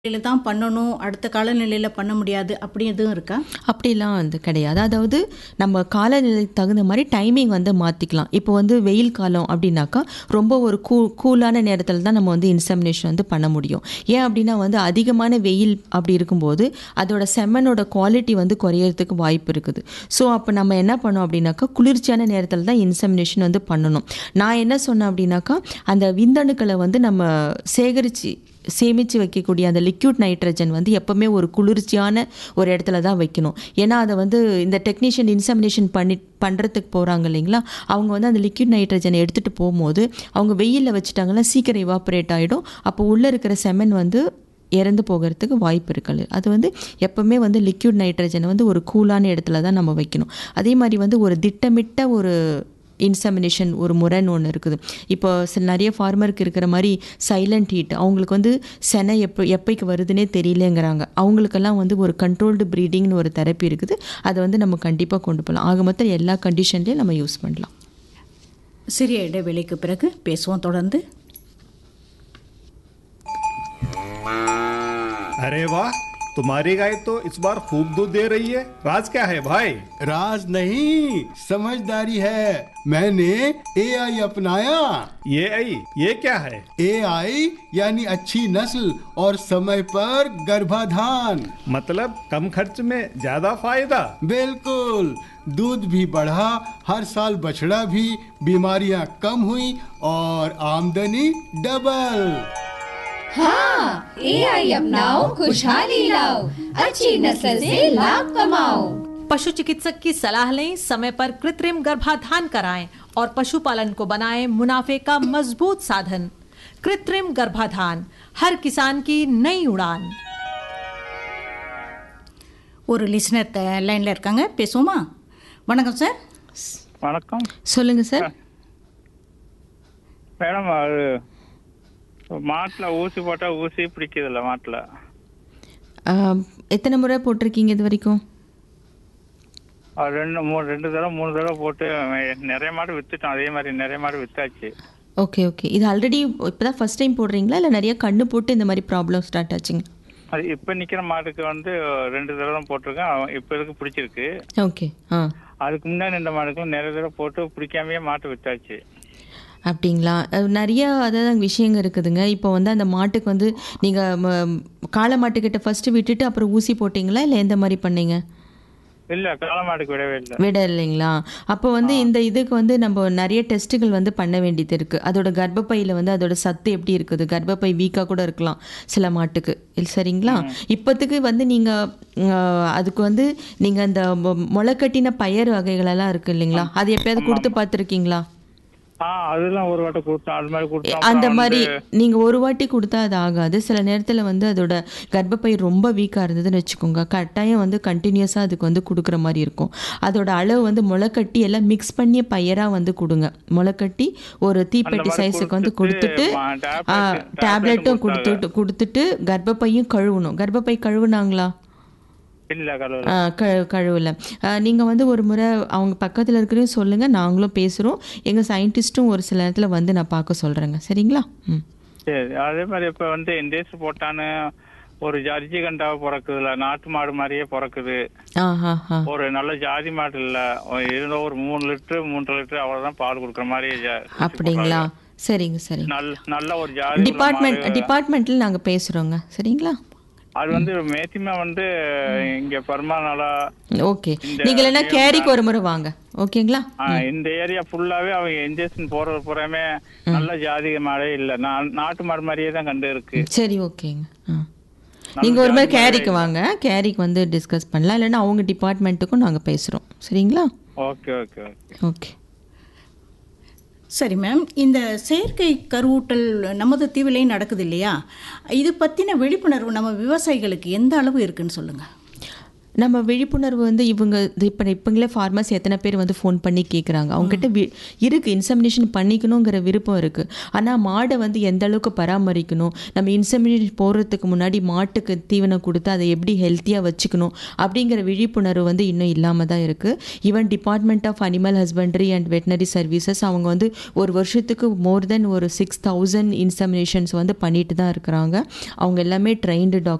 நிலையில தான் பண்ணணும் அடுத்த காலநிலையில் பண்ண முடியாது அப்படி எதுவும் இருக்கா அப்படிலாம் வந்து கிடையாது அதாவது நம்ம காலநிலைக்கு தகுந்த மாதிரி டைமிங் வந்து மாற்றிக்கலாம் இப்போ வந்து வெயில் காலம் அப்படின்னாக்கா ரொம்ப ஒரு கூ கூலான நேரத்தில் தான் நம்ம வந்து இன்செமினேஷன் வந்து பண்ண முடியும் ஏன் அப்படின்னா வந்து அதிகமான வெயில் அப்படி இருக்கும்போது அதோட செம்மனோட குவாலிட்டி வந்து குறையறதுக்கு வாய்ப்பு இருக்குது ஸோ அப்போ நம்ம என்ன பண்ணோம் அப்படின்னாக்கா குளிர்ச்சியான நேரத்தில் தான் இன்செமினேஷன் வந்து பண்ணணும் நான் என்ன சொன்னேன் அப்படின்னாக்கா அந்த விந்தணுக்களை வந்து நம்ம சேகரித்து சேமித்து வைக்கக்கூடிய அந்த லிக்யூட் நைட்ரஜன் வந்து எப்போவுமே ஒரு குளிர்ச்சியான ஒரு இடத்துல தான் வைக்கணும் ஏன்னா அதை வந்து இந்த டெக்னீஷியன் இன்சமினேஷன் பண்ணி பண்ணுறதுக்கு போகிறாங்க இல்லைங்களா அவங்க வந்து அந்த லிக்யூட் நைட்ரஜனை எடுத்துகிட்டு போகும்போது அவங்க வெயிலில் வச்சுட்டாங்கன்னா சீக்கிரம் இவாப்ரேட் ஆகிடும் அப்போ உள்ளே இருக்கிற செமன் வந்து இறந்து போகிறதுக்கு வாய்ப்பு இருக்குது அது வந்து எப்போவுமே வந்து லிக்யூட் நைட்ரஜனை வந்து ஒரு கூலான இடத்துல தான் நம்ம வைக்கணும் அதே மாதிரி வந்து ஒரு திட்டமிட்ட ஒரு இன்சமினேஷன் ஒரு முறைன்னு ஒன்று இருக்குது இப்போ சில நிறைய ஃபார்மருக்கு இருக்கிற மாதிரி சைலண்ட் ஹீட் அவங்களுக்கு வந்து செனை எப்போ எப்போக்கு வருதுன்னே தெரியலங்கிறாங்க அவங்களுக்கெல்லாம் வந்து ஒரு கண்ட்ரோல்டு ப்ரீடிங்னு ஒரு தெரப்பி இருக்குது அதை வந்து நம்ம கண்டிப்பாக கொண்டு போகலாம் ஆக மொத்தம் எல்லா கண்டிஷன்லேயும் நம்ம யூஸ் பண்ணலாம் சிறிய இடைவெளிக்கு பிறகு பேசுவோம் தொடர்ந்து अरे वाह तुम्हारी गाय तो इस बार खूब दूध दे रही है राज क्या है भाई राज नहीं समझदारी है मैंने एआई अपनाया ये आई ये क्या है एआई यानी अच्छी नस्ल और समय पर गर्भाधान मतलब कम खर्च में ज्यादा फायदा बिल्कुल दूध भी बढ़ा हर साल बछड़ा भी बीमारियां कम हुई और आमदनी डबल हाँ एआई अपनाओ खुशहाली लाओ अच्छी नस्ल से लाभ कमाओ पशु चिकित्सक की सलाह लें समय पर कृत्रिम गर्भाधान कराएं और पशुपालन को बनाएं मुनाफे का मजबूत साधन कृत्रिम गर्भाधान हर किसान की नई उड़ान ஒரு லிசனர் லைனில் இருக்காங்க பேசுவோமா வணக்கம் சார் வணக்கம் சொல்லுங்கள் சார் மேடம் அது மாட்டில் ஊசி போட்டால் ஊசி பிடிக்குதில்ல மாட்டில் எத்தனை முறை போட்டிருக்கீங்க இது வரைக்கும் அது ரெண்டு மூணு ரெண்டு தடவை மூணு தடவை போட்டு நிறைய மாடு வித்துட்டோம் அதே மாதிரி நிறைய மாடு வித்தாச்சு ஓகே ஓகே இது ஆல்ரெடி இப்போ தான் ஃபஸ்ட் டைம் போடுறீங்களா இல்லை நிறைய கண்ணு போட்டு இந்த மாதிரி ப்ராப்ளம் ஸ்டார்ட் ஆச்சுங்க அது இப்போ நிற்கிற மாட்டுக்கு வந்து ரெண்டு தடவை தான் போட்டிருக்கேன் அவன் இப்போ இதுக்கு பிடிச்சிருக்கு ஓகே ஆ அதுக்கு முன்னாடி இந்த மாடுக்கும் நிறைய தடவை போட்டு பிடிக்காமையே மாட்டு வித்தாச்சு அப்படிங்களா அஹ் நிறைய அதாவது விஷயங்கள் இருக்குதுங்க இப்போ வந்து அந்த மாட்டுக்கு வந்து நீங்கள் காளை மாட்டுக்கிட்ட ஃபஸ்ட்டு விட்டுட்டு அப்புறம் ஊசி போட்டிங்களா இல்லை எந்த மாதிரி பண்ணீங்க இல்லை காளை மாட்டுக்கு விடவே இல்லை விட இல்லைங்களா அப்போ வந்து இந்த இதுக்கு வந்து நம்ம நிறைய டெஸ்ட்டுகள் வந்து பண்ண வேண்டியது இருக்குது அதோட கர்ப்பப்பையில் வந்து அதோட சத்து எப்படி இருக்குது கர்ப்பப்பை வீக்காக கூட இருக்கலாம் சில மாட்டுக்கு இல்லை சரிங்களா இப்போத்துக்கு வந்து நீங்கள் அதுக்கு வந்து நீங்கள் அந்த மொ- முளைக்கட்டின பயறு வகைகளெல்லாம் இருக்குது இல்லைங்களா அது எப்பயாவது கொடுத்து பார்த்துருக்கீங்களா ஆ அதெல்லாம் ஒரு வாட்டை கொடுத்தோம் அது மாதிரி கொடுத்தோம் அந்த அப்புறம் மாதிரி வந்து- நீங்க ஒரு வாட்டி கொடுத்தா அது ஆகாது சில நேரத்துல வந்து அதோட கர்ப்பப்பை ரொம்ப வீக்கா இருந்ததுன்னு வச்சுக்கோங்க கட்டாயம் வந்து கண்டினியூஸா அதுக்கு வந்து கொடுக்குற மாதிரி இருக்கும் அதோட அளவு வந்து முளைக்கட்டி எல்லாம் மிக்ஸ் பண்ணி பயிரா வந்து கொடுங்க முளைக்கட்டி ஒரு தீப்பெட்டி மாதிரி சைஸுக்கு வந்து கொடுத்துட்டு கொடுத்துட்டு, ஆ, tablet- டேப்லெட்டும் tablet கொடுத்துட்டு கொடுத்துட்டு கர்ப்பப்பையும் கழுவணும் கர்ப்பப்பை கழுவுனாங்களா இல்லை கடவுள் ஆ, க கழுவல நீங்கள் வந்து ஒரு முறை அவங்க பக்கத்தில் இருக்கிறதையும் சொல்லுங்கள் நாங்களும் பேசுகிறோம் எங்கள் சயின்டிஸ்ட்டும் ஒரு சில நேரத்தில் வந்து நான் பார்க்க சொல்கிறேங்க சரிங்களா ம் சரி அதே மாதிரி இப்ப வந்து இண்டேஸ் போட்டான்னு ஒரு ஜர்ஜி கண்டாவை பிறக்குதுல நாட்டு மாடு மாதிரியே பிறக்குது ஆ ஆ ஆ ஒரு நல்ல ஜாதி மாடு இல்ல இருந்த ஒரு மூணு லிட்டரு மூன்றரை லிட்டரு அவ்வளவுதான் பால் கொடுக்குற மாதிரி ஜா- அப்படிங்களா சரிங்க சரிங்க நல்ல நல்ல ஒரு ஜாதி உள்ள டிபார்ட்மெண்ட் மாடு. டிபார்ட்மெண்ட்டில் நாங்கள் பேசுகிறோங்க சரிங்களா அது வந்து மேத்திமா வந்து இங்க பர்மானாலா ஓகே நீங்கள் இல்லைன்னா கேரிக்கு ஒரு முறை வாங்க ஓகேங்களா இந்த ஏரியா ஃபுல்லாவே அவங்க இன்ஜெக்ஷன் போறது பூராமே நல்ல ஜாதி மாடே இல்ல நா- நாட்டு மாடு மாதிரியே தான் கண்டு இருக்கு சரி ஓகேங்க ஆ நீங்கள் ஒரு மாதிரி கேரிக்கு வாங்க கேரிக்கு வந்து டிஸ்கஸ் பண்ணலாம் இல்லைன்னா அவங்க டிபார்ட்மெண்ட்டுக்கும் நாங்கள் பேசுகிறோம் சரிங்களா ஓகே ஓகே ஓகே ஓகே சரி மேம் இந்த செயற்கை கருவூட்டல் நமது தீவிலையும் நடக்குது இல்லையா இது பற்றின விழிப்புணர்வு நம்ம விவசாயிகளுக்கு எந்த அளவு இருக்குன்னு சொல்லுங்கள் நம்ம விழிப்புணர்வு வந்து இவங்க இப்போ இப்பங்களே ஃபார்மர்ஸ் எத்தனை பேர் வந்து ஃபோன் பண்ணி கேட்குறாங்க அவங்ககிட்ட வி இருக்குது இன்சமினேஷன் பண்ணிக்கணுங்கிற விருப்பம் இருக்குது ஆனால் மாடை வந்து எந்த அளவுக்கு பராமரிக்கணும் நம்ம இன்சமினேஷன் போடுறதுக்கு முன்னாடி மாட்டுக்கு தீவனம் கொடுத்து அதை எப்படி ஹெல்த்தியாக வச்சுக்கணும் அப்படிங்கிற விழிப்புணர்வு வந்து இன்னும் இல்லாமல் தான் இருக்குது even department of animal husbandry and veterinary services அவங்க வந்து ஒரு வருஷத்துக்கு மோர் தென் ஒரு சிக்ஸ் தௌசண்ட் இன்சமினேஷன்ஸ் வந்து பண்ணிட்டு தான் இருக்கிறாங்க அவங்க எல்லாமே ட்ரெயின்டு டாக்டர்